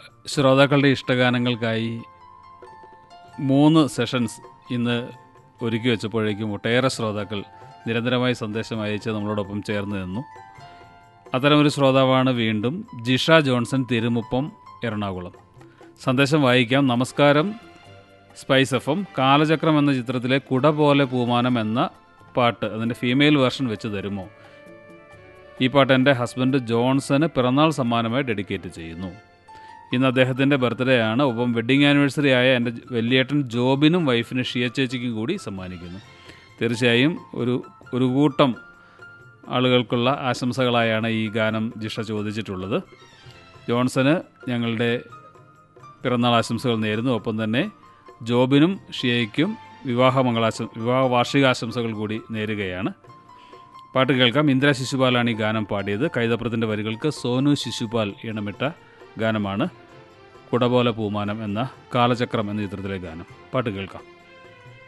ശ്രോതാക്കളുടെ ഇഷ്ടഗാനങ്ങൾക്കായി മൂന്ന് സെഷൻസ് ഇന്ന് ഒരുക്കി വെച്ചപ്പോഴേക്കും ഒട്ടേറെ ശ്രോതാക്കൾ നിരന്തരമായി സന്ദേശം അയച്ച് നമ്മളോടൊപ്പം ചേർന്ന് നിന്നു അത്തരമൊരു ശ്രോതാവാണ് വീണ്ടും ജിഷ ജോൺസൺ തിരുമുപ്പം എറണാകുളം സന്ദേശം വായിക്കാം നമസ്കാരം സ്പൈസ് എഫ് എം കാലചക്രം എന്ന ചിത്രത്തിലെ കുട പോലെ പൂമാനം എന്ന പാട്ട് അതിൻ്റെ ഫീമെയിൽ വേർഷൻ വെച്ച് തരുമോ ഈ പാട്ട് എൻ്റെ ഹസ്ബൻഡ് ജോൺസന് പിറന്നാൾ സമ്മാനമായി ഡെഡിക്കേറ്റ് ചെയ്യുന്നു ഇന്ന് അദ്ദേഹത്തിൻ്റെ ബർത്ത്ഡേ ആണ് ഒപ്പം വെഡ്ഡിങ് ആനിവേഴ്സറി ആയ എൻ്റെ വലിയേട്ടൻ ജോബിനും വൈഫിന് ഷിയ ചേച്ചിക്കും കൂടി സമ്മാനിക്കുന്നു തീർച്ചയായും ഒരു ഒരു കൂട്ടം ആളുകൾക്കുള്ള ആശംസകളായാണ് ഈ ഗാനം ജിഷ ചോദിച്ചിട്ടുള്ളത് ജോൺസന് ഞങ്ങളുടെ പിറന്നാൾ ആശംസകൾ നേരുന്നു ഒപ്പം തന്നെ ജോബിനും ഷിയയ്ക്കും വിവാഹ മംഗളാശം വിവാഹ വാർഷികാശംസകൾ കൂടി നേരുകയാണ് പാട്ട് കേൾക്കാം ഇന്ദ്ര ശിശുപാലാണ് ഈ ഗാനം പാടിയത് കൈതപ്രത്തിൻ്റെ വരികൾക്ക് സോനു ശിശുപാൽ ഈണമിട്ട ഗാനമാണ് കുടപോലെ പൂമാനം എന്ന കാലചക്രം എന്ന ചിത്രത്തിലെ ഗാനം പാട്ട് കേൾക്കാം